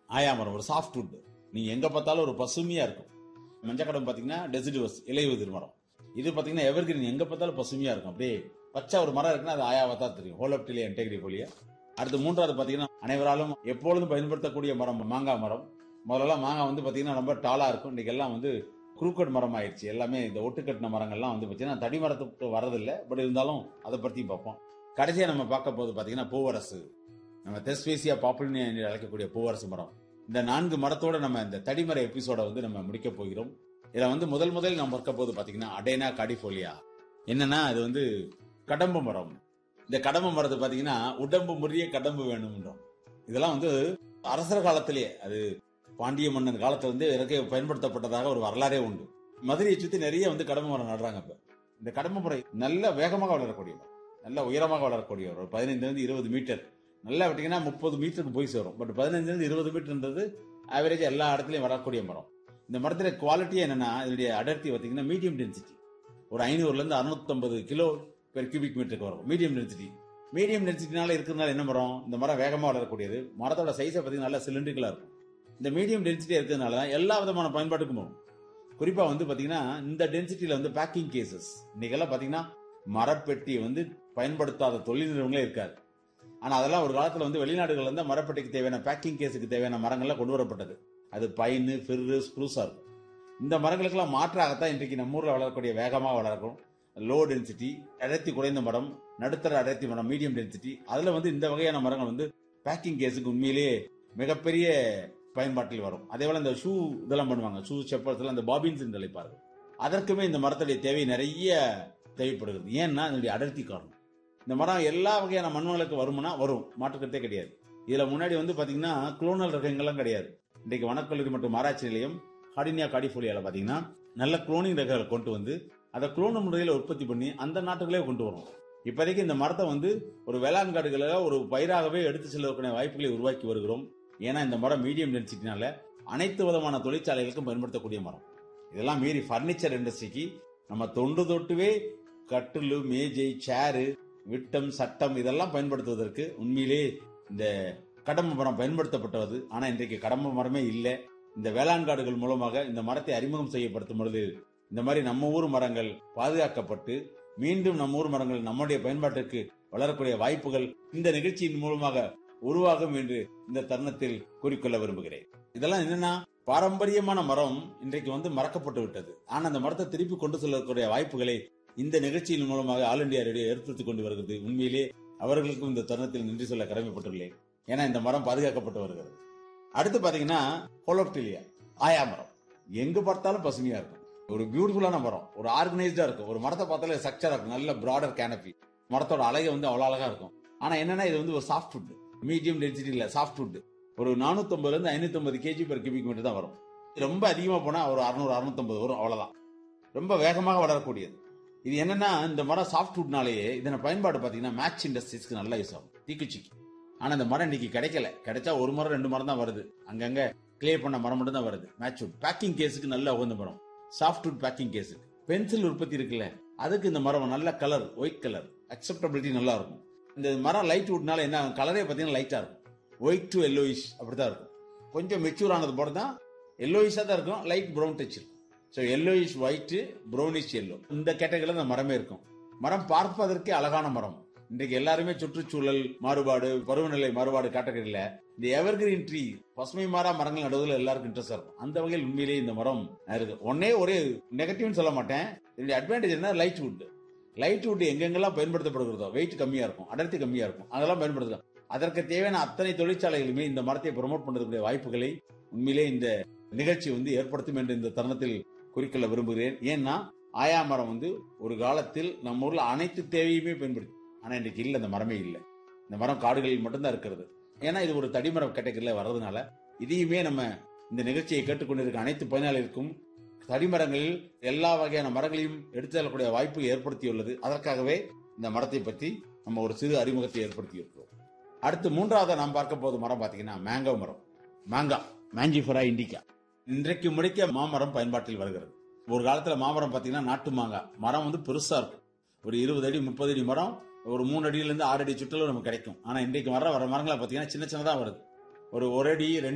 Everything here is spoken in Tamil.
ஆயாமரம் ஒரு சாஃப்ட் வுட் நீங்க எங்க பார்த்தாலும் ஒரு பசுமையா இருக்கும் மஞ்சக்கடம் பாத்தீங்கன்னா டெசிடுவஸ் இலையுதிர் மரம் இது பாத்தீங்கன்னா எவர்கிரீன் எங்க பார்த்தாலும் பசுமையா இருக்கும் அப்படியே பச்சை ஒரு மரம் இருக்குன்னா அது ஆயாவா தான் தெரியும் ஹோலப்டிலியா இன்டெகிரி போலியா அடுத்து மூன்றாவது பாத்தீங்கன்னா அனைவராலும் எப்பொழுதும் பயன்படுத்தக்கூடிய மரம் மாங்காய் மரம் முதல்ல மாங்காய் வந்து பாத்தீங்கன்னா ரொம்ப டாலா இருக்கும் இன்னைக்கு எல்லாம் வந்து குறுக்கட் மரம் ஆயிடுச்சு எல்லாமே இந்த ஒட்டுக்கட்டின மரங்கள்லாம் வந்து பாத்தீங்கன்னா தடி மரத்துக்கு வரதில்லை பட் இருந்தாலும் அதை பற்றியும் பார்ப்போம் கடைசியா நம்ம பார்க்க போது பாத்தீங்கன்னா பூவரசு நம்ம தெஸ்பேசியா பாப்புலினியா என்று அழைக்கக்கூடிய பூவரசு மரம் இந்த நான்கு மரத்தோட நம்ம இந்த தடிமர எபிசோட வந்து நம்ம முடிக்க போகிறோம் இதுல வந்து முதல் முதல் நம்ம பார்க்க போது பாத்தீங்கன்னா அடேனா காடிஃபோலியா என்னன்னா அது வந்து கடம்பு மரம் இந்த கடம்பு மரத்தை பாத்தீங்கன்னா உடம்பு முறிய கடம்பு வேணும்ன்றோம் இதெல்லாம் வந்து அரசர் காலத்திலேயே அது பாண்டிய மன்னன் காலத்துல வந்து இறக்க பயன்படுத்தப்பட்டதாக ஒரு வரலாறே உண்டு மதுரையை சுத்தி நிறைய வந்து கடம்பு மரம் நடுறாங்க இப்ப இந்த கடம்பு மரம் நல்ல வேகமாக வளரக்கூடிய மரம் நல்ல உயரமாக வளரக்கூடிய ஒரு பதினைந்துல இருந்து இருபது மீட்டர் நல்லா விட்டீங்கன்னா முப்பது மீட்டருக்கு போய் சேரும் பட் பதினைந்துல இருந்து இருபது மீட்டர்ன்றது ஆவரேஜ் எல்லா இடத்துலயும் வரக்கூடிய மரம் இந்த மரத்துல குவாலிட்டி என்னன்னா இதனுடைய அடர்த்தி பார்த்தீங்கன்னா மீடியம் டென்சிட்டி ஒரு ஐநூறுல இருந்து அறுநூத்தம்பது கிலோ பெர் கியூபிக் மீட்டருக்கு வரும் மீடியம் டென்சிட்டி மீடியம் டென்சிட்டினால இருக்கிறதுனால என்ன மரம் இந்த மரம் வேகமாக வளரக்கூடியது மரத்தோட சைஸை பார்த்தீங்கன்னா நல்லா சிலிண்ட்ரிக்கலா இருக்கும் இந்த மீடியம் டென்சிட்டியா இருக்கிறதுனால தான் எல்லா விதமான பயன்பாட்டுக்கும் போகும் குறிப்பா வந்து பாத்தீங்கன்னா இந்த டென்சிட்டியில வந்து பேக்கிங் கேசஸ் இன்னைக்கெல்லாம் பாத்தீங்கன்னா மரப்பெட்டியை வந்து பயன்படுத்தாத தொழில் நிறுவனங்களே இருக்காது ஆனா அதெல்லாம் ஒரு காலத்துல வந்து வெளிநாடுகள்ல இருந்து மரப்பெட்டிக்கு தேவையான பேக்கிங் கேஸுக்கு தேவையான மரங்கள்லாம் கொண்டு வரப்பட்டது அது பைனு ஃபிர்ரு ஸ்ப்ரூஸா இருக்கும் இந்த மரங்களுக்கெல்லாம் மாற்றாகத்தான் இன்றைக்கு நம்ம ஊர்ல வளரக்கூடிய வேகமாக வளர்க்கும் லோ டென்சிட்டி அடர்த்தி குறைந்த மரம் நடுத்தர அடர்த்தி மரம் மீடியம் டென்சிட்டி அதுல வந்து இந்த வகையான மரங்கள் வந்து பேக்கிங் கேஸுக்கு உண்மையிலேயே மிகப்பெரிய பயன்பாட்டில் வரும் அதே போல இந்த ஷூ இதெல்லாம் பண்ணுவாங்க ஷூ செப்பல்ஸ் அந்த பாபின்ஸ் என்று அழைப்பார்கள் அதற்குமே இந்த மரத்துடைய தேவை நிறைய தேவைப்படுகிறது ஏன்னா அதனுடைய அடர்த்தி காரணம் இந்த மரம் எல்லா வகையான மண்வளங்களுக்கு வருமானா வரும் மாற்றுக்கிறதே கிடையாது இதுல முன்னாடி வந்து பாத்தீங்கன்னா குளோனல் ரகங்கள்லாம் கிடையாது இன்றைக்கு வனக்கல்லூரி மற்றும் ஆராய்ச்சி நிலையம் ஹாடினியா காடிஃபோலியால பாத்தீங்கன்னா நல்ல குளோனிங் ரகங்களை கொண்டு வந்து அதை குளோன முறையில உற்பத்தி பண்ணி அந்த நாட்டுகளே கொண்டு வரும் இப்போதைக்கு இந்த மரத்தை வந்து ஒரு வேளாண் காடுகளில் ஒரு பயிராகவே எடுத்து செல்லக்கூடிய வாய்ப்புகளை உருவாக்கி வருகிறோம் ஏன்னா இந்த மரம் மீடியம் டென்சிட்டினால அனைத்து விதமான தொழிற்சாலைகளுக்கும் பயன்படுத்தக்கூடிய மரம் இதெல்லாம் மீறி பர்னிச்சர் இண்டஸ்ட்ரிக்கு நம்ம தொண்டு தொட்டுவே கட்டிலு மேஜை சேரு விட்டம் சட்டம் இதெல்லாம் பயன்படுத்துவதற்கு உண்மையிலே இந்த கடம்பு மரம் பயன்படுத்தப்பட்டது ஆனா இன்றைக்கு கடம்பு மரமே இல்லை இந்த வேளாண் காடுகள் மூலமாக இந்த மரத்தை அறிமுகம் செய்யப்படுத்தும் பொழுது இந்த மாதிரி நம்ம ஊர் மரங்கள் பாதுகாக்கப்பட்டு மீண்டும் நம்ம ஊர் மரங்கள் நம்முடைய பயன்பாட்டிற்கு வளரக்கூடிய வாய்ப்புகள் இந்த நிகழ்ச்சியின் மூலமாக உருவாகும் என்று இந்த தருணத்தில் கூறிக்கொள்ள விரும்புகிறேன் இதெல்லாம் என்னன்னா பாரம்பரியமான மரம் இன்றைக்கு வந்து மறக்கப்பட்டு விட்டது ஆனா அந்த மரத்தை திருப்பி கொண்டு செல்லக்கூடிய வாய்ப்புகளை இந்த நிகழ்ச்சியின் மூலமாக ஆல் இண்டியா ரேடியோ ஏற்படுத்தி கொண்டு வருகிறது உண்மையிலே அவர்களுக்கும் இந்த தருணத்தில் நன்றி சொல்ல கடமைப்பட்டுள்ளேன் ஏன்னா இந்த மரம் பாதுகாக்கப்பட்டு வருகிறது அடுத்து பாத்தீங்கன்னா ஹோலோப்டிலியா ஆயா மரம் எங்க பார்த்தாலும் பசுமையா இருக்கும் ஒரு பியூட்டிஃபுல்லான மரம் ஒரு ஆர்கனைஸ்டா இருக்கும் ஒரு மரத்தை பார்த்தாலே ஸ்ட்ரக்சரா இருக்கும் நல்ல பிராடர் கேனப்பி மரத்தோட அழகை வந்து அவ்வளவு அழகா இருக்கும் ஆனா என்னன்னா இது வந்து ஒரு சாஃப்ட் ஃபுட் மீடியம் டென்சிட்டி இல்ல சாஃப்ட் ஃபுட் ஒரு நானூத்தி இருந்து ஐநூத்தி ஐம்பது கேஜி பெர் கியூபிக் மீட்டர் தான் வரும் ரொம்ப அதிகமா போனா ஒரு அறுநூறு அறுநூத்தம்பது வரும் அவ்வளவுதான் ரொம்ப வேகமாக வளரக்கூடியது இது என்னன்னா இந்த மரம் சாஃப்ட் வுட்னாலேயே இதன பயன்பாடு பாத்தீங்கன்னா மேட்ச் இண்டஸ்ட்ரீஸ்க்கு நல்லா யூஸ் ஆகும் தீக்குச்சிக்கு ஆனா இந்த மரம் இன்னைக்கு கிடைக்கல கிடைச்சா ஒரு மரம் ரெண்டு மரம் தான் வருது அங்கங்க கிளியர் பண்ண மரம் மட்டும் தான் வருது மேட்ச் வுட் பேக்கிங் கேஸுக்கு நல்ல உகந்த மரம் சாஃப்ட் வுட் பேக்கிங் கேஸுக்கு பென்சில் உற்பத்தி இருக்குல்ல அதுக்கு இந்த மரம் நல்ல கலர் ஒயிட் கலர் அக்செப்டபிலிட்டி நல்லா இருக்கும் இந்த மரம் லைட் வுட்னால என்ன கலரே பாத்தீங்கன்னா லைட்டா இருக்கும் ஒயிட் டு எல்லோயிஷ் அப்படிதான் இருக்கும் கொஞ்சம் மெச்சூர் ஆனது போல தான் எல்லோயிஷா தான் இருக்கும் லைட் ப்ரௌன் டச் இருக்கும் so yellowish white brownish yellow இந்த கேட்டகரியில் இந்த மரமே இருக்கும் மரம் பார்ப்பதற்கே அழகான மரம் இன்றைக்கு எல்லாருமே சுற்றுச்சூழல் மாறுபாடு பருவநிலை மாறுபாடு கேட்டகரியில இந்த எவர்கிரீன் ட்ரீ பசுமை மாறா மரங்கள் நடுவதில் எல்லாருக்கும் இன்ட்ரெஸ்ட் இருக்கும் அந்த வகையில் உண்மையிலேயே இந்த மரம் இருக்கு ஒன்னே ஒரே நெகட்டிவ்னு சொல்ல மாட்டேன் இதனுடைய அட்வான்டேஜ் என்ன லைட் வுட் லைட் வுட் எங்கெங்கெல்லாம் பயன்படுத்தப்படுகிறதோ வெயிட் கம்மியா இருக்கும் அடர்த்தி கம்மியா இருக்கும் அதெல்லாம் பயன்படுத்தலாம் அதற்கு தேவையான அத்தனை தொழிற்சாலைகளுமே இந்த மரத்தை ப்ரமோட் பண்றதுக்குரிய வாய்ப்புகளை உண்மையிலே இந்த நிகழ்ச்சி வந்து ஏற்படுத்தும் என்று இந்த தருணத்தில் குறிக்கொள்ள விரும்புகிறேன் ஏன்னா ஆயா மரம் வந்து ஒரு காலத்தில் நம்ம ஊர்ல அனைத்து தேவையுமே பயன்படுத்தி ஆனா இன்னைக்கு இல்ல இந்த மரமே இல்லை இந்த மரம் காடுகளில் மட்டும்தான் இருக்கிறது ஏன்னா இது ஒரு தடிமரம் கேட்டகரியில வர்றதுனால இதையுமே நம்ம இந்த நிகழ்ச்சியை கேட்டுக்கொண்டிருக்க அனைத்து பயனாளிகளுக்கும் தடிமரங்களில் எல்லா வகையான மரங்களையும் எடுத்து செல்லக்கூடிய வாய்ப்பு ஏற்படுத்தியுள்ளது அதற்காகவே இந்த மரத்தை பற்றி நம்ம ஒரு சிறு அறிமுகத்தை ஏற்படுத்தி இருக்கிறோம் அடுத்து மூன்றாவது நாம் பார்க்க போது மரம் பாத்தீங்கன்னா மேங்கோ மரம் மாங்கா மேஞ்சிஃபரா இண்டிகா இன்றைக்கு முடிக்க மாமரம் பயன்பாட்டில் வருகிறது ஒரு காலத்துல மாமரம் பாத்தீங்கன்னா நாட்டு மாங்காய் மரம் வந்து பெருசா இருக்கும் ஒரு இருபது அடி முப்பது அடி மரம் ஒரு மூணு அடியில இருந்து ஆறு அடி சுற்றலும் நமக்கு கிடைக்கும் ஆனா இன்றைக்கு வர வர மரங்களை பாத்தீங்கன்னா சின்ன சின்னதா வருது ஒரு ஒரு அடி ரெண்டு